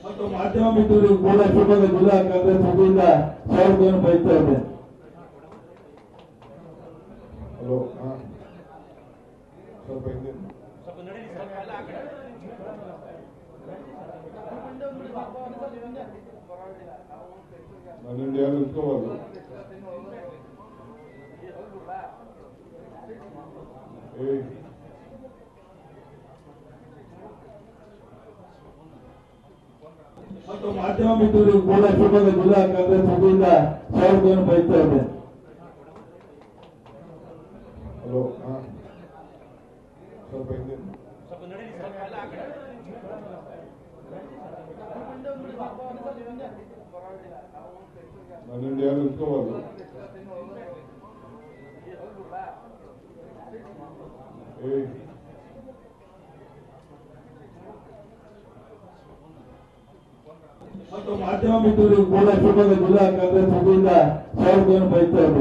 ಮತ್ತು ಮಾಧ್ಯಮ ಮಿತ್ರರಿಗೂ ಕೂಡ ಶಿವಮೊಗ್ಗ ಜಿಲ್ಲಾ ಕಾಂಗ್ರೆಸ್ ವತಿಯಿಂದ ಸ್ವಾಗತವನ್ನು ಬಯಸ್ತಾ ಇದೆ ಹಲೋ ಹಾ ಸ್ವಲ್ಪ ಹಿಂದೆ ನನ್ನಿಂದ ಯಾರು ನಿಂತ್ಕೋಬಾರ್ದು ಏಯ್ ಮತ್ತು ಮಾಧ್ಯಮ ಮಿತ್ರರಿಗೂ ಕೂಡ ಶಿವಮೊಗ್ಗ ಜಿಲ್ಲಾ ಕಾಂಗ್ರೆಸ್ ವತಿಯಿಂದ ಸ್ವಾಗತವನ್ನು ಬಯಸ್ತಾ ಇದೆ ಹಲೋ ಹಾ ಸ್ವಲ್ಪ ಹಿಂದೆ ನನ್ನಿಂದ ಯಾರು ನಿಂತ್ಕೋಬಾರ್ದು ಏಯ್ ಮತ್ತು ಮಾಧ್ಯಮ ಮಿತ್ರರಿಗೂ ಕೂಡ ಶಿವಮೊಗ್ಗ ಜಿಲ್ಲಾ ಕಾಂಗ್ರೆಸ್ ವತಿಯಿಂದ ಸ್ವಾಗತವನ್ನು ಬಯಸ್ತಾ ಇದೆ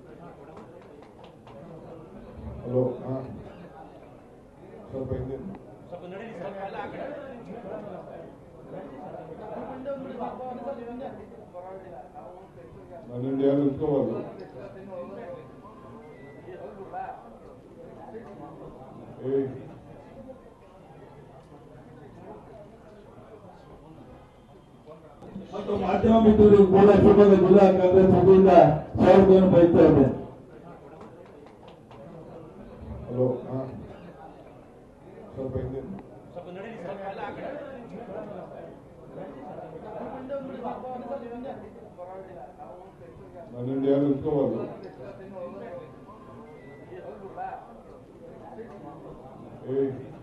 ಹಲೋ ಹಾ ಸ್ವಲ್ಪ ಹಿಂದೆ ನನ್ನಿಂದ ಯಾರು ನಿಂತ್ಕೋಬಾರ್ದು ಏಯ್ ಮತ್ತು ಮಾಧ್ಯಮ ಮಿತ್ರರಿಗೂ ಕೂಡ ಶಿವಮೊಗ್ಗ ಜಿಲ್ಲಾ ಕಾಂಗ್ರೆಸ್ ವತಿಯಿಂದ ಸ್ವಾಗತವನ್ನು ಬಯಸ್ತಾ ಇದೆ ಹಲೋ ಹಾ ಸ್ವಲ್ಪ ಹಿಂದೆ ನನ್ನಿಂದ ಯಾರು ನಿಂತ್ಕೋಬಾರ್ದು ಏಯ್